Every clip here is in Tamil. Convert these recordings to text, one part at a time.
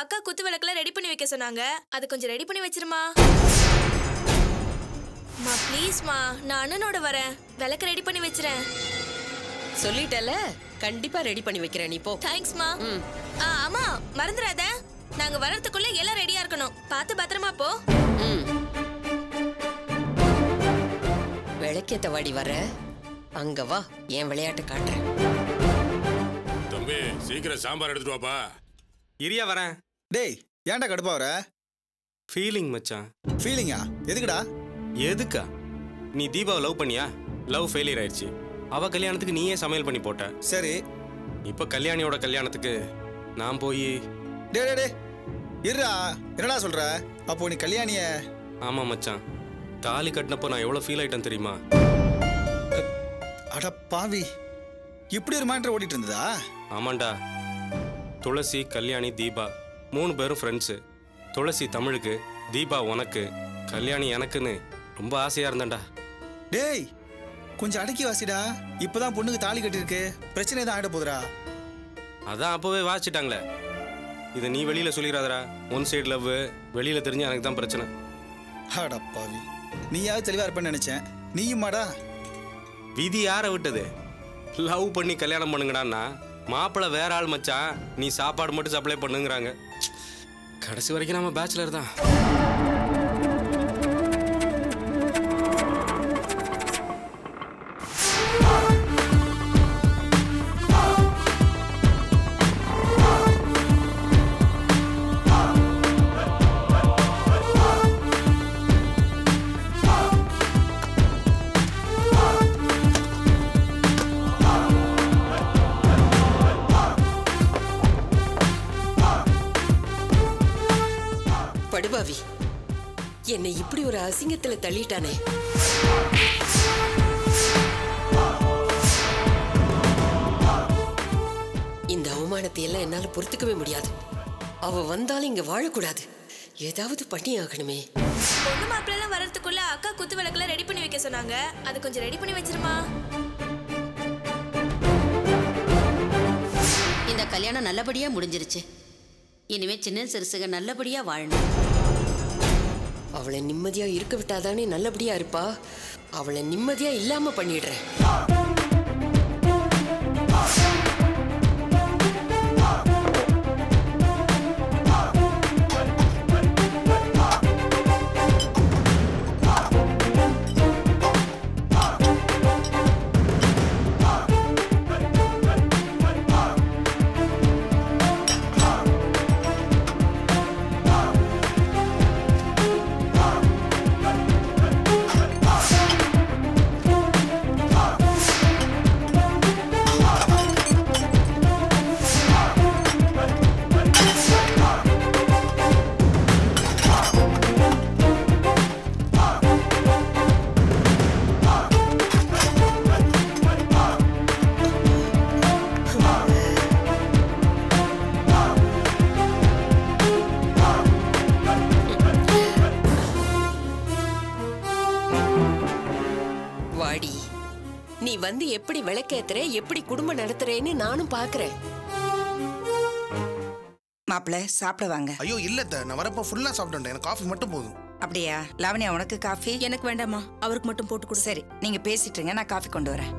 அக்கா குத்து விளக்குல ரெடி பண்ணி வைக்க சொன்னாங்க அது கொஞ்சம் ரெடி பண்ணி வச்சிருமா மா ப்ளீஸ்மா நான் அண்ணனோட வரேன் விளக்கு ரெடி பண்ணி வச்சிரேன் சொல்லிட்டல கண்டிப்பா ரெடி பண்ணி வைக்கிறேன் நீ போ தேங்க்ஸ்மா ம். ஆ ஆமா மறந்துடாத நாங்க வர்றதுக்குள்ள எல்லாம் ரெடியா இருக்கணும் பார்த்து பத்திரமா போ ம். விளக்கேத்த வாடி வர அங்க வா என் விளையாட்டு காட்டுறேன் தம்பி சீக்கிரம் சாம்பார் எடுத்துட்டு வாப்பா இரியா வரேன் டேய் ஏன்டா கடுப்பா வர ஃபீலிங் மச்சான் ஃபீலிங்கா எதுக்குடா எதுக்கா நீ தீபாவை லவ் பண்ணியா லவ் ஃபெயிலியர் ஆயிடுச்சு அவ கல்யாணத்துக்கு நீயே சமையல் பண்ணி போட்ட சரி இப்போ கல்யாணியோட கல்யாணத்துக்கு நான் போய் டே டே டே இருடா என்னடா சொல்ற அப்போ நீ கல்யாணிய ஆமாம் மச்சான் தாலி கட்டினப்போ நான் எவ்வளோ ஃபீல் ஆயிட்டேன் தெரியுமா அட பாவி இப்படி ஒரு மேட்ரு ஓடிட்டு இருந்ததா ஆமாண்டா துளசி கல்யாணி தீபா மூணு பேரும் ஃப்ரெண்ட்ஸு துளசி தமிழுக்கு தீபா உனக்கு கல்யாணி எனக்குன்னு ரொம்ப ஆசையாக இருந்தேன்டா டேய் கொஞ்சம் அடக்கி வாசிடா இப்பதான் பொண்ணுக்கு தாலி கட்டியிருக்கு பிரச்சனை எதுவும் ஆயிட போதுடா அதான் அப்போவே வாசிட்டாங்களே இதை நீ வெளியில் சொல்லிடாதடா ஒன் சைடு லவ் வெளியில் தெரிஞ்சு எனக்கு தான் பிரச்சனை அட பாவி நீயாவது தெளிவா இருப்பேன்னு நினைச்சேன் நீயுமாடா விதி யாரை விட்டது லவ் பண்ணி கல்யாணம் பண்ணுங்கடான்னா மாப்பிள்ளை வேற ஆள் மச்சான் நீ சாப்பாடு மட்டும் சப்ளை பண்ணுங்கிறாங்க கடைசி வரைக்கும் நம்ம பேச்சுலர் தான் படுபாவி என்னை இப்படி ஒரு அசிங்கத்துல தள்ளிட்டானே இந்த அவமானத்தை எல்லாம் என்னால பொறுத்துக்கவே முடியாது அவ வந்தாலும் இங்க வாழக்கூடாது ஏதாவது பண்ணி ஆகணுமே பொண்ணு மாப்பிள்ளலாம் வர்றதுக்குள்ள அக்கா குத்து விளக்குல ரெடி பண்ணி வைக்க சொன்னாங்க அது கொஞ்சம் ரெடி பண்ணி வச்சிருமா இந்த கல்யாணம் நல்லபடியா முடிஞ்சிருச்சு இனிமே சின்ன சிறுசுக நல்லபடியா வாழணும் அவளை நிம்மதியா இருக்க விட்டாதானே நல்லபடியா இருப்பா அவளை நிம்மதியா இல்லாம பண்ணிடுறேன் வாடி நீ வந்து எப்படி விளக்கேத்துற எப்படி குடும்பம் நடத்துறேன்னு நானும் பாக்குறேன் மாப்பிள்ள சாப்பிட வாங்க ஐயோ இல்ல அத்தை. நான் வரப்போ ஃபுல்லா சாப்பிட்டேன் எனக்கு காஃபி மட்டும் போதும் அப்படியா லாவண்யா உனக்கு காஃபி எனக்கு வேண்டாமா அவருக்கு மட்டும் போட்டு கொடு சரி நீங்க பேசிட்டு இருங்க நான் காஃபி கொண்டு வரேன்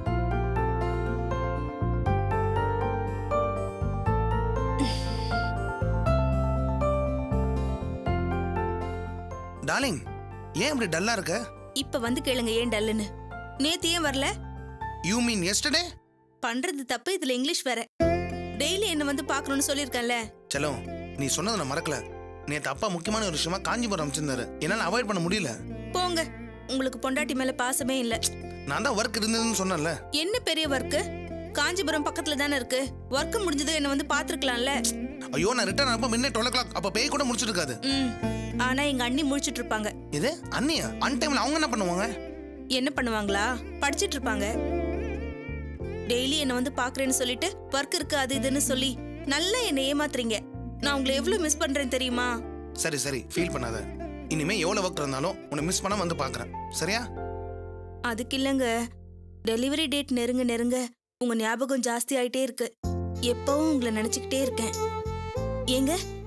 டார்லிங் ஏன் இப்படி டல்லா இருக்க இப்ப வந்து கேளுங்க ஏன் டல்லுன்னு நேத்து ஏன் வரல யூ மீன் எஸ்டர்டே பண்றது தப்பு இதுல இங்கிலீஷ் வேற டெய்லி என்ன வந்து பார்க்கணும்னு சொல்லியிருக்கேன்ல செல்லம் நீ சொன்னதை நான் மறக்கல நேத்து அப்பா முக்கியமான ஒரு விஷயமா காஞ்சிபுரம் அமைச்சிருந்தாரு என்னால அவாய்ட் பண்ண முடியல போங்க உங்களுக்கு பொண்டாட்டி மேல பாசமே இல்ல நான் தான் ஒர்க் இருந்ததுன்னு சொன்னேன்ல என்ன பெரிய ஒர்க்கு காஞ்சிபுரம் பக்கத்துல தானே இருக்கு ஒர்க் முடிஞ்சது என்ன வந்து பாத்துருக்கலாம்ல ஐயோ நான் ரிட்டர்ன் அப்ப முன்னே டுவெல் ஓ கிளாக் அப்ப பேய் கூட முடிச்சிட்டு இருக்காது ம் ஆனா எங்க அண்ணி முழிச்சிட்டு இருப்பாங்க இது அண்ணியா அன் டைம்ல அவங்க என்ன பண்ணுவாங்க என்ன பண்ணுவாங்களா படிச்சிட்டு இருப்பாங்க டெய்லி என்ன வந்து பாக்குறேன்னு சொல்லிட்டு ஒர்க் இருக்கு அது இதுன்னு சொல்லி நல்லா என்னை ஏமாத்துறீங்க நான் உங்களை எவ்வளவு மிஸ் பண்றேன் தெரியுமா சரி சரி ஃபீல் பண்ணாத இனிமே எவ்வளவு ஒர்க் இருந்தாலும் உன்னை மிஸ் பண்ண வந்து பாக்குறேன் சரியா அதுக்கு இல்லைங்க டெலிவரி டேட் நெருங்க நெருங்க உங்க ஞாபகம் ஜாஸ்தி ஆயிட்டே இருக்கு எப்பவும் உங்களை நினைச்சுக்கிட்டே இருக்கேன் ஏங்க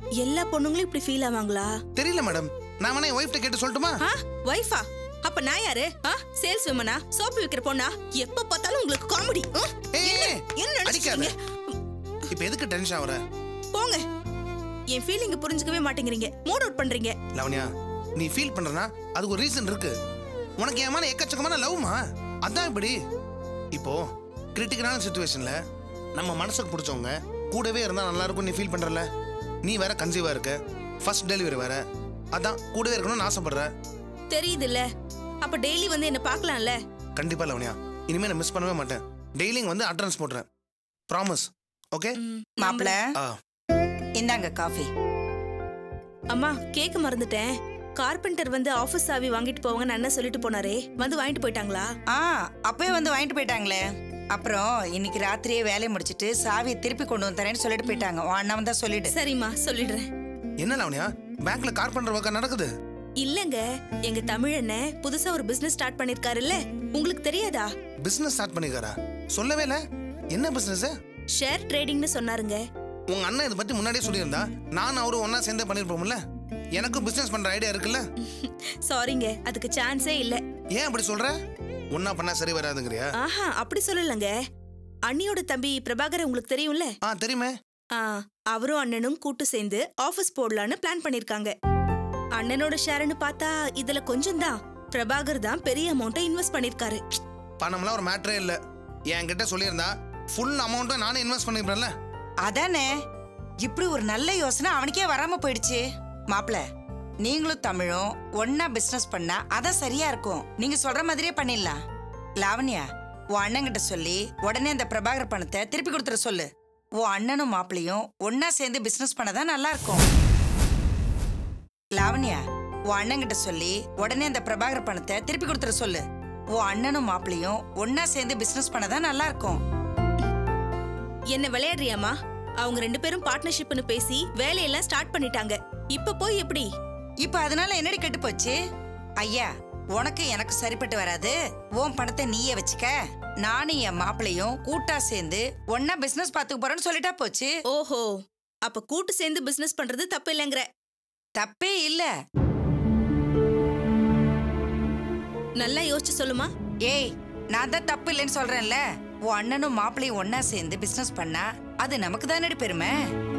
எல்லா பொண்ணுங்களும் இப்படி ஃபீல் ஆவாங்களா தெரியல மேடம் நான் வேணா என் ஒய்ஃப்ட்ட கேட்டு சொல்லட்டுமா ஆ வைஃபா அப்ப நான் யாரு ஆ சேல்ஸ் விமனா சோப்பு விக்கிற பொண்ணா எப்ப பார்த்தாலும் உங்களுக்கு காமெடி ஏய், ஏய், என்ன அடிக்காத. நினைச்சீங்க இப்போ எதுக்கு டென்ஷன் ஆகுற போங்க என் ஃபீலிங்க புரிஞ்சுக்கவே மாட்டேங்கிறீங்க மூட் அவுட் பண்றீங்க லவண்யா நீ ஃபீல் பண்றனா அதுக்கு ஒரு ரீசன் இருக்கு உனக்கு என் மேல எக்கச்சக்கமான லவ்மா அதான் இப்படி இப்போ கிரிட்டிக்கலான சுச்சுவேஷன்ல நம்ம மனசுக்கு பிடிச்சவங்க கூடவே இருந்தா நல்லா இருக்கும் நீ ஃபீல் பண்றல நீ வேற கன்சீவா இருக்க ஃபர்ஸ்ட் டெலிவரி வேற அதான் கூடவே இருக்கணும்னு ஆசைப்படுற தெரியுதுல்ல அப்ப டெய்லி வந்து என்ன பார்க்கலாம்ல கண்டிப்பா லவண்யா இனிமே நான் மிஸ் பண்ணவே மாட்டேன் டெய்லியும் வந்து அட்ரன்ஸ் போடுறேன் ப்ராமிஸ் ஓகே மாப்பிள ஆ இந்தாங்க காஃபி அம்மா கேக்க மறந்துட்டேன் கார்பெண்டர் வந்து ஆபீஸ் சாவி வாங்கிட்டு போவாங்கன்னு அண்ணன் சொல்லிட்டு போனாரே வந்து வாங்கிட்டு போயிட்டாங்களா ஆ அப்பவே வந்து வாங்கிட்டு போயிட்டாங்களே அப்புறம் இன்னைக்கு ராத்திரியே வேலையை முடிச்சிட்டு சாவியை திருப்பி கொண்டு வந்து தரேன்னு சொல்லிட்டு போயிட்டாங்க உன் அண்ணன் வந்தா சொல்லிடு சரிம்மா சொல்லிடுறேன் என்ன லவண்யா பேங்க்ல கார்பெண்டர் ஒர்க்கா நடக்குது இல்லங்க எங்க தமிழண்ண புதுசா ஒரு பிசினஸ் ஸ்டார்ட் பண்ணிருக்காருல்ல உங்களுக்கு தெரியாதா பிசினஸ் ஸ்டார்ட் பண்ணிருக்காரா சொல்லவே இல்ல என்ன பிசினஸ் ஷேர் ட்ரேடிங்னு சொன்னாருங்க உங்க அண்ணன் இதை பத்தி முன்னாடியே சொல்லியிருந்தா நான் அவரும் ஒண்ணா சேர்ந்தே பண்ணிருப்போம்ல எனக்கும் பிசினஸ் பண்ற ஐடியா இருக்குல்ல சாரிங்க அதுக்கு சான்ஸே இல்ல ஏன் அப்படி சொல்ற ஒன்னா பண்ணா சரி வராதுங்கறியா ஆஹா அப்படி சொல்லலங்க அண்ணியோட தம்பி பிரபாகர் உங்களுக்கு தெரியும்ல ஆ தெரியுமே ஆ அவரும் அண்ணனும் கூட்டு சேர்ந்து ஆபீஸ் போடலான்னு பிளான் பண்ணிருக்காங்க அண்ணனோட ஷேர்னு பார்த்தா இதுல கொஞ்சம் தான் பிரபாகர் தான் பெரிய அமௌண்ட்டை இன்வெஸ்ட் பண்ணிருக்காரு பணம்லாம் ஒரு மேட்டரே இல்ல என்கிட்ட சொல்லியிருந்தா ஃபுல் அமௌண்ட்டை நானே இன்வெஸ்ட் பண்ணிருப்பேன்ல அதானே இப்படி ஒரு நல்ல யோசனை அவனுக்கே வராம போயிடுச்சு மாப்பிள நீங்களும் தமிழும் ஒன்னா பிசினஸ் பண்ணா அதான் சரியா இருக்கும் நீங்க சொல்ற மாதிரியே பண்ணிடலாம் லாவண்யா உன் அண்ணன்கிட்ட சொல்லி உடனே அந்த பிரபாகர் பணத்தை திருப்பி கொடுத்துட சொல்லு உன் அண்ணனும் மாப்பிளையும் ஒன்னா சேர்ந்து பிசினஸ் பண்ணதான் நல்லா இருக்கும் லாவண்யா உன் அண்ணன்கிட்ட சொல்லி உடனே அந்த பிரபாகர் பணத்தை திருப்பி கொடுத்துட சொல்லு உன் அண்ணனும் மாப்பிளையும் ஒன்னா சேர்ந்து பிசினஸ் பண்ணதான் நல்லா இருக்கும் என்ன விளையாடுறியாமா அவங்க ரெண்டு பேரும் பார்ட்னர்ஷிப்னு பேசி வேலையெல்லாம் ஸ்டார்ட் பண்ணிட்டாங்க இப்ப போய் எப்படி இப்ப அதனால என்னடி கெட்டு போச்சு ஐயா உனக்கு எனக்கு சரிப்பட்டு வராது உன் பணத்தை நீயே வச்சுக்க நானும் என் மாப்பிளையும் கூட்டா சேர்ந்து ஒன்னா பிசினஸ் பாத்துக்க போறேன்னு சொல்லிட்டா போச்சு ஓஹோ அப்ப கூட்டு சேர்ந்து பிசினஸ் பண்றது தப்பு இல்லைங்கிற தப்பே இல்ல நல்லா யோசிச்சு சொல்லுமா ஏய் நான் தான் தப்பு இல்லைன்னு சொல்றேன்ல உன் அண்ணனும் மாப்பிளையும் ஒன்னா சேர்ந்து பிசினஸ் பண்ணா அது நமக்கு தானடி பெருமை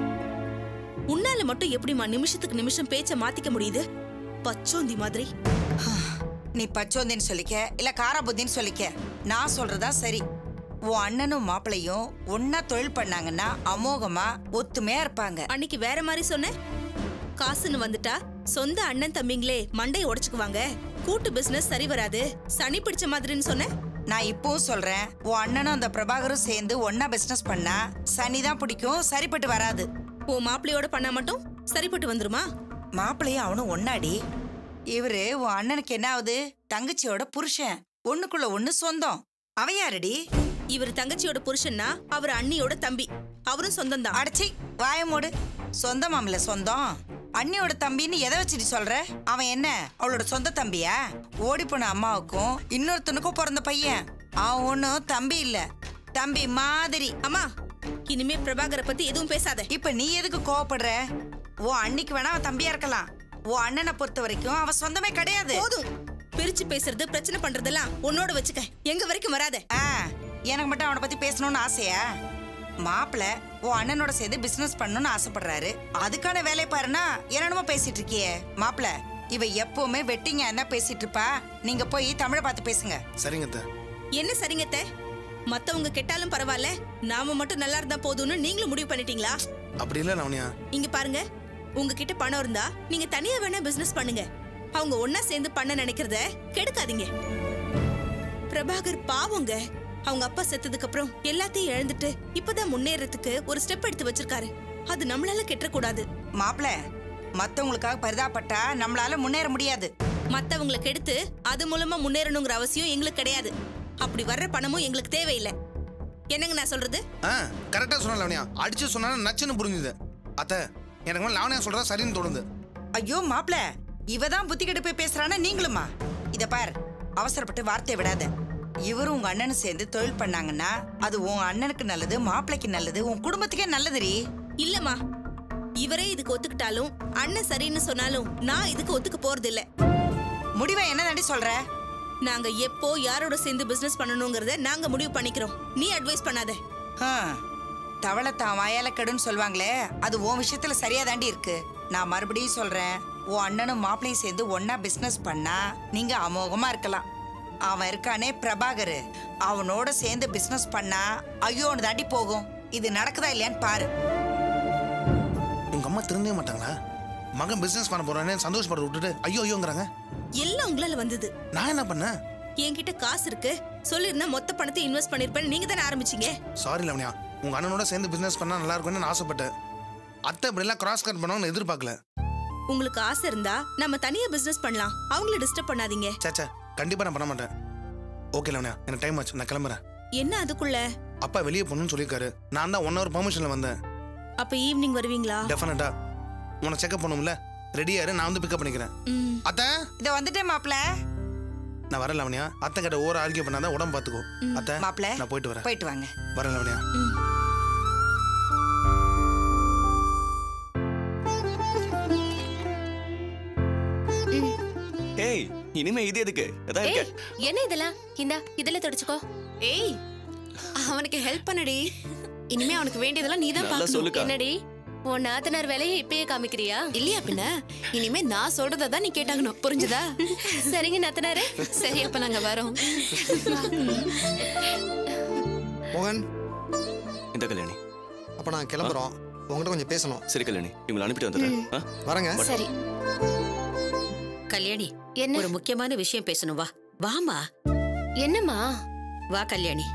உன்னால மட்டும் எப்படிமா நிமிஷத்துக்கு நிமிஷம் பேச்ச மாத்திக்க முடியுது பச்சோந்தி மாதிரி நீ பச்சோந்தின்னு சொல்லிக்க இல்ல காராபுத்தின்னு சொல்லிக்க நான் சொல்றதா சரி உன் அண்ணனும் மாப்பிளையும் ஒன்னா தொழில் பண்ணாங்கன்னா அமோகமா ஒத்துமையா இருப்பாங்க அன்னைக்கு வேற மாதிரி சொன்ன காசுன்னு வந்துட்டா சொந்த அண்ணன் தம்பிங்களே மண்டையை உடைச்சுக்குவாங்க கூட்டு பிசினஸ் சரி வராது சனி பிடிச்ச மாதிரின்னு சொன்ன நான் இப்பவும் சொல்றேன் உன் அண்ணனும் அந்த பிரபாகரும் சேர்ந்து ஒன்னா பிசினஸ் பண்ணா சனி தான் பிடிக்கும் சரிப்பட்டு வராது உன் மாப்பிள்ளையோட பண்ணா மட்டும் சரிப்பட்டு வந்துருமா மாப்பிள்ளையும் அவனும் ஒன்னாடி இவரு உன் அண்ணனுக்கு என்ன ஆகுது தங்கச்சியோட புருஷன் ஒண்ணுக்குள்ள ஒண்ணு சொந்தம் அவ யாரடி இவர் தங்கச்சியோட புருஷன்னா அவர் அண்ணியோட தம்பி அவரும் சொந்தம் தான் அடச்சி வாயமோடு சொந்தமாம்ல சொந்தம் அண்ணியோட தம்பின்னு எதை வச்சுட்டு சொல்ற அவன் என்ன அவளோட சொந்த தம்பியா ஓடி போன அம்மாவுக்கும் இன்னொருத்தனுக்கும் பிறந்த பையன் அவன் ஒன்னும் தம்பி இல்ல தம்பி மாதிரி அம்மா இனிமே பிரபாகரை பத்தி எதுவும் பேசாத இப்ப நீ எதுக்கு கோவப்படுற உன் அன்னிக்கு வேணா அவன் தம்பியா இருக்கலாம் உன் அண்ணனை பொறுத்த வரைக்கும் அவன் சொந்தமே கிடையாது போதும் பிரிச்சு பேசுறது பிரச்சனை பண்றதெல்லாம் உன்னோட வச்சுக்க எங்க வரைக்கும் வராத ஆ, எனக்கு மட்டும் அவனை பத்தி பேசணும்னு ஆசையா மாப்பிள உன் அண்ணனோட சேர்ந்து பிசினஸ் பண்ணணும்னு ஆசைப்படுறாரு அதுக்கான வேலையை பாருன்னா என்னென்னமோ பேசிட்டு இருக்கியே மாப்பிள இவ எப்பவுமே வெட்டிங்க என்ன பேசிட்டு இருப்பா நீங்க போய் தமிழை பார்த்து பேசுங்க சரிங்க அத்தை. என்ன சரிங்கத்த மத்தவங்க கெட்டாலும் பரவாயில்ல நாம மட்டும் நல்லா இருந்தா போதும்னு நீங்களும் முடிவு பண்ணிட்டீங்களா அப்படி இல்ல லவண்யா இங்க பாருங்க உங்ககிட்ட பணம் இருந்தா நீங்க தனியா வேணா பிசினஸ் பண்ணுங்க அவங்க ஒன்னா சேர்ந்து பண்ண நினைக்கிறத கெடுக்காதீங்க பிரபாகர் பாவங்க அவங்க அப்பா செத்ததுக்கு அப்புறம் எல்லாத்தையும் இழந்துட்டு இப்பதான் முன்னேறதுக்கு ஒரு ஸ்டெப் எடுத்து வச்சிருக்காரு அது நம்மளால கெட்டக்கூடாது மாப்பிள மத்தவங்களுக்காக பரிதாப்பட்டா நம்மளால முன்னேற முடியாது மத்தவங்களை கெடுத்து அது மூலமா முன்னேறணுங்கிற அவசியம் எங்களுக்கு கிடையாது அப்படி வர்ற பணமும் எங்களுக்கு தேவையில்லை என்னங்க நான் சொல்றது ஆ கரெக்டா சொன்ன லவண்யா அடிச்சு சொன்னா நச்சுன்னு புரிஞ்சுது அத்தை எனக்கு மேல லாவண்யா சொல்றா சரின்னு தோணுது ஐயோ மாப்பிள இவ தான் புத்தி கெட்டு போய் பேசுறானா நீங்களுமா இத பார் அவசரப்பட்டு வார்த்தையை விடாத இவரும் உங்க அண்ணனும் சேர்ந்து தொழில் பண்ணாங்கன்னா அது உன் அண்ணனுக்கு நல்லது மாப்பிளைக்கு நல்லது உன் குடும்பத்துக்கே நல்லதுரி இல்லம்மா இவரே இதுக்கு ஒத்துக்கிட்டாலும் அண்ணன் சரின்னு சொன்னாலும் நான் இதுக்கு ஒத்துக்க போறது இல்ல முடிவை என்ன தாண்டி சொல்ற நாங்க எப்போ யாரோட சேர்ந்து பிசினஸ் பண்ணணுங்கிறத நாங்க முடிவு பண்ணிக்கிறோம் நீ அட்வைஸ் பண்ணாத ஹம். தவளை தான் வாயால கெடுன்னு சொல்லுவாங்களே அது உன் விஷயத்துல சரியா தாண்டி இருக்கு நான் மறுபடியும் சொல்றேன் உன் அண்ணனும் மாப்பிளையும் சேர்ந்து ஒன்னா பிசினஸ் பண்ணா நீங்க அமோகமா இருக்கலாம் அவன் இருக்கானே பிரபாகர் அவனோட சேர்ந்து பிசினஸ் பண்ணா ஐயோன்னு தாண்டி போகும் இது நடக்குதா இல்லையான்னு பாரு உங்க அம்மா திருந்தவே மாட்டாங்களா மகன் பிசினஸ் பண்ண போறானே சந்தோஷப்படுற விட்டுட்டு ஐயோ ஐயோங்கிறாங்க எல்லாம் உங்களால வந்தது நான் என்ன பண்ணேன் என்கிட்ட காசு இருக்கு சொல்லிருந்தா மொத்த பணத்தை இன்வெஸ்ட் பண்ணிருப்பேன் நீங்க தானே ஆரம்பிச்சீங்க சாரி லவனியா உங்க அண்ணனோட சேர்ந்து பிசினஸ் பண்ணா நல்லா இருக்கும்னு நான் ஆசைப்பட்டேன் அத்தை இப்படிலாம் கிராஸ் கட் பண்ணுவாங்கன்னு எதிர்பார்க்கல உங்களுக்கு ஆசை இருந்தா நம்ம தனியா பிசினஸ் பண்ணலாம் அவங்கள டிஸ்டர்ப் பண்ணாதீங்க சேச்சா கண்டிப்பா நான் பண்ண மாட்டேன் ஓகே லவனியா எனக்கு டைம் ஆச்சு நான் கிளம்புறேன் என்ன அதுக்குள்ள அப்பா வெளியே போகணும்னு சொல்லியிருக்காரு நான் தான் ஒன் ஹவர் பெர்மிஷன்ல வந்தேன் அப்ப ஈவினிங் வருவீங்களா டெஃபினட்டா உன்னை செக்அப் பண்ணும்ல ரெடியா இரு நான் வந்து பிக்கப் பண்ணிக்கிறேன் ம். அத்தை இத வந்துட்டேன் மாப்பிள நான் வரேன் லவனியா அத்தை கிட்ட ஓர ஆர்கியூ பண்ணாதான் உடம்பு பார்த்துக்கோ அத்தை மாப்பிள நான் போயிட்டு வரேன் போயிட்டு வாங்க வரேன் லவனியா ஏய் இனிமே இது எதுக்கு அதான் இருக்க ஏய் என்ன இதெல்லாம் இந்தா இதுல தொடச்சுக்கோ ஏய் அவனுக்கு ஹெல்ப் பண்ணுடி இனிமே அவனுக்கு வேண்டியதெல்லாம் நீ தான் நல்லா பார்க்கணும் சொல்லுக்கா. என்னடி உன் நாத்தனார் வேலையை இப்பயே காமிக்கிறியா இல்லையா பின்ன இனிமே நான் சொல்றத தான் நீ கேட்டாகணும் புரிஞ்சுதா சரிங்க நாத்தனாரே சரி அப்ப நாங்க வரோம் மோகன் இந்த கல்யாணி அப்ப நான் கிளம்புறோம் உங்ககிட்ட கொஞ்சம் பேசணும் சரி கல்யாணி இவங்களை அனுப்பிட்டு வந்துடுறேன் ஆ? வரேங்க சரி கல்யாணி என்ன ஒரு முக்கியமான விஷயம் பேசணும் வா வாமா என்னம்மா வா கல்யாணி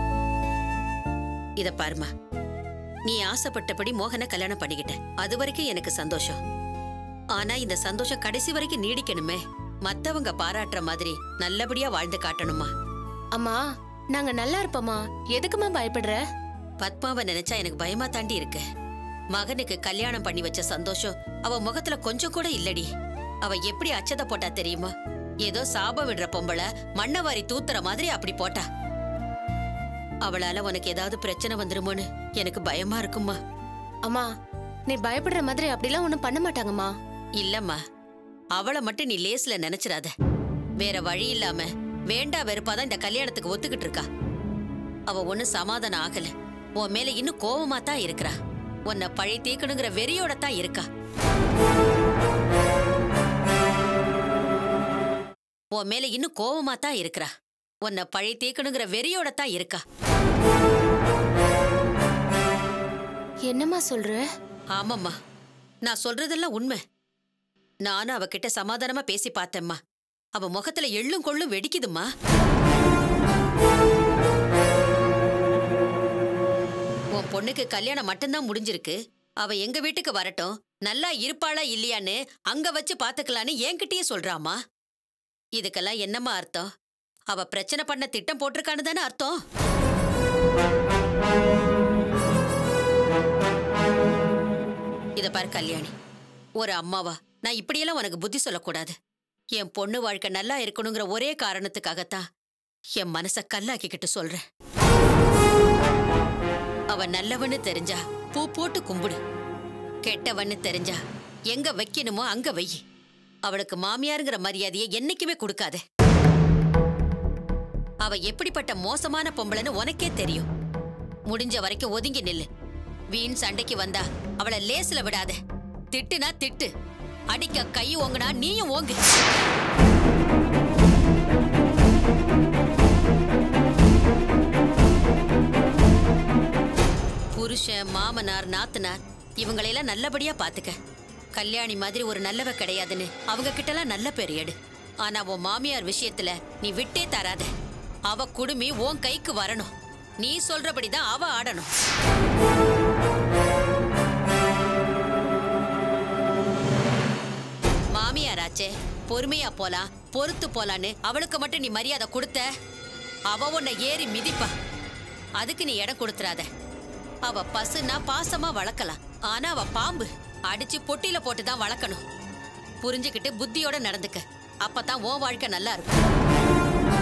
இத பாருமா நீ ஆசைப்பட்டபடி மோகனை கல்யாணம் பண்ணிக்கிட்ட அது வரைக்கும் எனக்கு சந்தோஷம் ஆனா இந்த சந்தோஷம் கடைசி வரைக்கும் நீடிக்கணுமே மத்தவங்க பாராட்டுற மாதிரி நல்லபடியா வாழ்ந்து காட்டணுமா அம்மா நாங்க நல்லா இருப்போமா எதுக்குமா பயப்படுற பத்மாவை நினைச்சா எனக்கு பயமா தாண்டி இருக்கு மகனுக்கு கல்யாணம் பண்ணி வச்ச சந்தோஷம் அவ முகத்துல கொஞ்சம் கூட இல்லடி அவ எப்படி அச்சத போட்டா தெரியுமா ஏதோ சாபம் விடுற பொம்பளை மண்ணவாரி தூத்துற மாதிரி அப்படி போட்டா அவளால உனக்கு ஏதாவது பிரச்சனை வந்துருமோன்னு எனக்கு பயமா இருக்குமா அம்மா நீ பயப்படுற மாதிரி அப்படிலாம் ஒண்ணும் பண்ண மாட்டாங்கம்மா இல்லம்மா அவளை மட்டும் நீ லேஸ்ல நினைச்சிடாத வேற வழி இல்லாம வேண்டா வெறுப்பாதான் இந்த கல்யாணத்துக்கு ஒத்துக்கிட்டு இருக்கா அவ ஒண்ணும் சமாதானம் ஆகல உன் மேல இன்னும் கோவமா தான் இருக்கிறா உன்னை பழி தீக்கணுங்கிற வெறியோட தான் இருக்கா உன் மேல இன்னும் கோவமா தான் இருக்கிறா உன்னை பழி தீக்கணுங்கிற வெறியோட தான் இருக்கா என்னம்மா சொல்ற ஆமாம்மா நான் சொல்றதெல்லாம் உண்மை நானும் அவகிட்ட சமாதானமா பேசி பார்த்தேம்மா அவ முகத்துல எள்ளும் கொள்ளும் வெடிக்குதும்மா உன் பொண்ணுக்கு கல்யாணம் மட்டும்தான் முடிஞ்சிருக்கு அவ எங்க வீட்டுக்கு வரட்டும் நல்லா இருப்பாளா இல்லையான்னு அங்க வச்சு பாத்துக்கலான்னு என்கிட்டயே சொல்றாமா இதுக்கெல்லாம் என்னம்மா அர்த்தம் அவ பிரச்சனை பண்ண திட்டம் போட்டிருக்கான்னு தானே அர்த்தம் இத பாரு கல்யாணி ஒரு அம்மாவா நான் இப்படியெல்லாம் உனக்கு புத்தி சொல்லக்கூடாது என் பொண்ணு வாழ்க்கை நல்லா இருக்கணுங்கிற ஒரே காரணத்துக்காகத்தான் என் மனச கல்லாக்கிக்கிட்டு சொல்றேன் அவ நல்லவன்னு தெரிஞ்சா பூ போட்டு கும்பிடு கெட்டவன்னு தெரிஞ்சா எங்க வைக்கணுமோ அங்க வை அவளுக்கு மாமியாருங்கிற மரியாதையை என்னைக்குமே கொடுக்காத அவ எப்படிப்பட்ட மோசமான பொம்பளைன்னு உனக்கே தெரியும் முடிஞ்ச வரைக்கும் ஒதுங்கி நில்லு வீண் சண்டைக்கு வந்தா அவளை லேஸ்ல விடாத திட்டுனா திட்டு அடிக்க கை ஓங்குனா நீயும் ஓங்கு புருஷன் மாமனார் நாத்தனார் இவங்களையெல்லாம் நல்லபடியா பாத்துக்க கல்யாணி மாதிரி ஒரு நல்லவ கிடையாதுன்னு அவங்க கிட்டலாம் நல்ல பேர் எடு ஆனா உன் மாமியார் விஷயத்துல நீ விட்டே தராத அவ குடுமி உன் கைக்கு வரணும் நீ சொல்றபடிதான் அவ ஆடணும் மாமியாராச்சே பொறுமையா போலாம் பொறுத்து போலான்னு அவளுக்கு மட்டும் நீ மரியாதை கொடுத்த அவ உன்னை ஏறி மிதிப்பா அதுக்கு நீ இடம் கொடுத்துறாத அவ பசுனா பாசமா வளர்க்கலாம் ஆனா அவ பாம்பு அடிச்சு பொட்டில போட்டு தான் வளர்க்கணும் புரிஞ்சுக்கிட்டு புத்தியோட நடந்துக்க அப்பதான் உன் வாழ்க்கை நல்லா இருக்கும்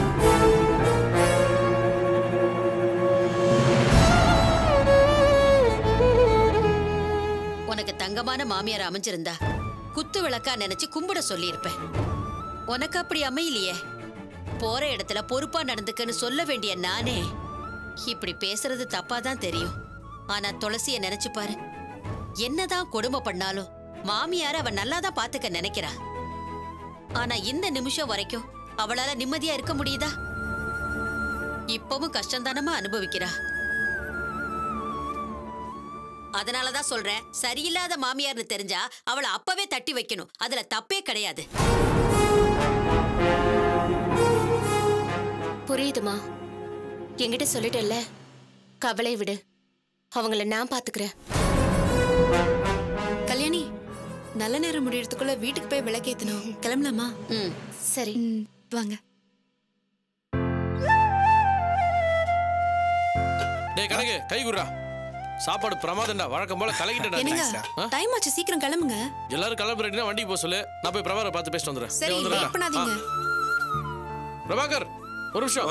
உனக்கு தங்க தங்கமான மாமியார் அமைஞ்சிருந்தா குத்து விளக்கா நினைச்சு கும்பிட சொல்லியிருப்பேன் உனக்கு அப்படி அமையலையே போற இடத்துல பொறுப்பா நடந்துக்கன்னு சொல்ல வேண்டிய நானே இப்படி பேசுறது தப்பா தான் தெரியும் ஆனா துளசிய நினைச்சு பாரு என்னதான் கொடுமை பண்ணாலும் மாமியார அவ நல்லா தான் பாத்துக்க நினைக்கிறா ஆனா இந்த நிமிஷம் வரைக்கும் அவளால நிம்மதியா இருக்க முடியுதா இப்பவும் கஷ்டந்தானமா அனுபவிக்கிறா அதனாலதான் சொல்றேன் சரியில்லாத மாமியார்னு தெரிஞ்சா அவளை அப்பவே தட்டி வைக்கணும் அதுல தப்பே கிடையாது புரியுதுமா என்கிட்ட சொல்லிட்டல்ல கவலை விடு அவங்கள நான் பாத்துக்கிறேன் கல்யாணி நல்ல நேரம் முடியறதுக்குள்ள வீட்டுக்கு போய் விளக்கேத்தணும் கிளம்பலாமா ம் சரி வாங்க டேய் கணக்கு கை குடுறா சாப்பாடு பிரமாதம்டா வழக்கம் போல கலக்கிட்டா என்னங்க ஆ? டைம் ஆச்சு சீக்கிரம் கிளம்புங்க எல்லாரும் கிளம்புறீங்கன்னா வண்டிக்கு போக சொல்லு நான் போய் பிரபாகரை பார்த்து பேசிட்டு வந்துடுறேன் சரி டேய், வந்துடுறேன்டா. வெயிட் பண்ணாதீங்க ஆ. பிரபாகர் ஒரு நிமிஷம்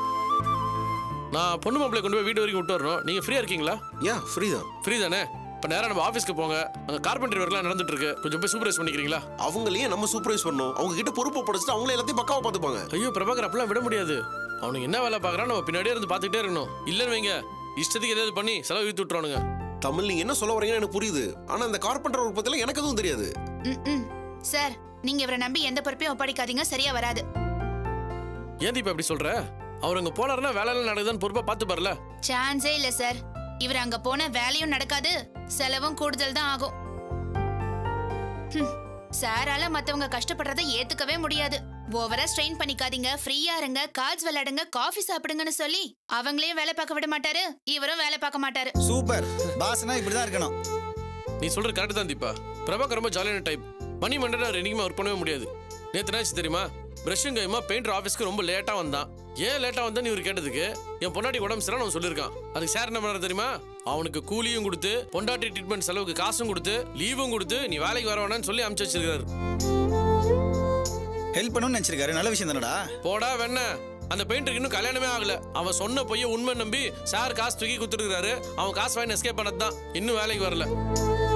நான் பொண்ணு மாப்பிள்ளை கொண்டு போய் வீடு வரைக்கும் விட்டு வரணும் நீங்க ஃப்ரீயா இருக்கீங்களா யா ஃப்ரீ தான் ஃப்ரீ தானே இப்போ நேரா நம்ம ஆஃபீஸ்க்கு போங்க அங்கே கார்பெண்டரி ஒர்க்லாம் நடந்துட்டு இருக்கு கொஞ்சம் போய் சூப்பர்வைஸ் பண்ணிக்கிறீங்களா அவங்களையே நம்ம சூப்பர்வைஸ் பண்ணோம் அவங்க கிட்ட பொறுப்பை படைச்சிட்டு அவங்களே எல்லாத்தையும் பக்காவா பார்த்துப்பாங்க ஐயோ பிரபாகர் அப்படிலாம் விட முடியாது அவனுக்கு என்ன வேலை பார்க்கறான் நம்ம பின்னாடியே இருந்து பார்த்துக்கிட்டே இருக்கணும் இல்லைன்னு வைங்க இஷ்டத்துக்கு ஏதாவது பண்ணி செலவு இழுத்து விட்டுறானுங்க தமிழ் நீங்க என்ன சொல்ல வரீங்கன்னு எனக்கு புரியுது ஆனா இந்த கார்பெண்டர் ஒர்க் பத்தில எனக்கு எதுவும் தெரியாது ம் சார் நீங்க இவரை நம்பி எந்த பொறுப்பையும் ஒப்படைக்காதீங்க சரியா வராது ஏன் தீபா இப்படி சொல்ற அவர் அங்க போனாருன்னா வேலையெல்லாம் நடக்குதுன்னு பொறுப்பா பார்த்து பாருல சான்ஸே இல்ல சார் இவர் அங்க போன வேலையும் நடக்காது செலவும் கூடுதல் தான் ஆகும் ஹம், சாரால மத்தவங்க கஷ்டப்படுறதை ஏத்துக்கவே முடியாது ஓவரா ஸ்ட்ரெயின் பண்ணிக்காதீங்க ஃப்ரீயா இருங்க கார்ட்ஸ் விளையாடுங்க காஃபி சாப்பிடுங்கன்னு சொல்லி அவங்களையும் வேலை பார்க்க விட மாட்டாரு இவரும் வேலை பார்க்க மாட்டாரு சூப்பர் பாஸ்னா இப்படிதான் இருக்கணும் நீ சொல்ற கரெக்ட் தான் தீபா பிரபாகர் ரொம்ப ஜாலியான டைப் மணி மண்டல என்னைக்குமே ஒர்க் பண்ணவே முடியாது நேற்று என்னாச்சு தெரியுமா பிரஷும் கைமா பெயிண்டர் ஆஃபீஸ்க்கு ரொம்ப லேட்டா வந்தான் ஏன் லேட்டா வந்தான்னு இவர் கேட்டதுக்கு என் பொண்டாட்டி உடம்பு சரியான அவன் சொல்லியிருக்கான் அதுக்கு சார் என்ன பண்ணாரு தெரியுமா அவனுக்கு கூலியும் கொடுத்து பொண்டாட்டி ட்ரீட்மெண்ட் செலவுக்கு காசும் கொடுத்து லீவும் கொடுத்து நீ வேலைக்கு வர வேணாம்னு சொல்லி அனுப்பிச்சு வச்சிருக்காரு ஹெல்ப் பண்ணணும்னு நினைச்சிருக்காரு நல்ல விஷயம் தானடா போடா வெண்ண அந்த பெயிண்டருக்கு இன்னும் கல்யாணமே ஆகல அவன் சொன்ன பொய்ய உண்மை நம்பி சார் காசு தூக்கி குத்துருக்காரு அவன் காசு வாங்கி எஸ்கேப் பண்ணது தான் இன்னும் வேலைக்கு வரல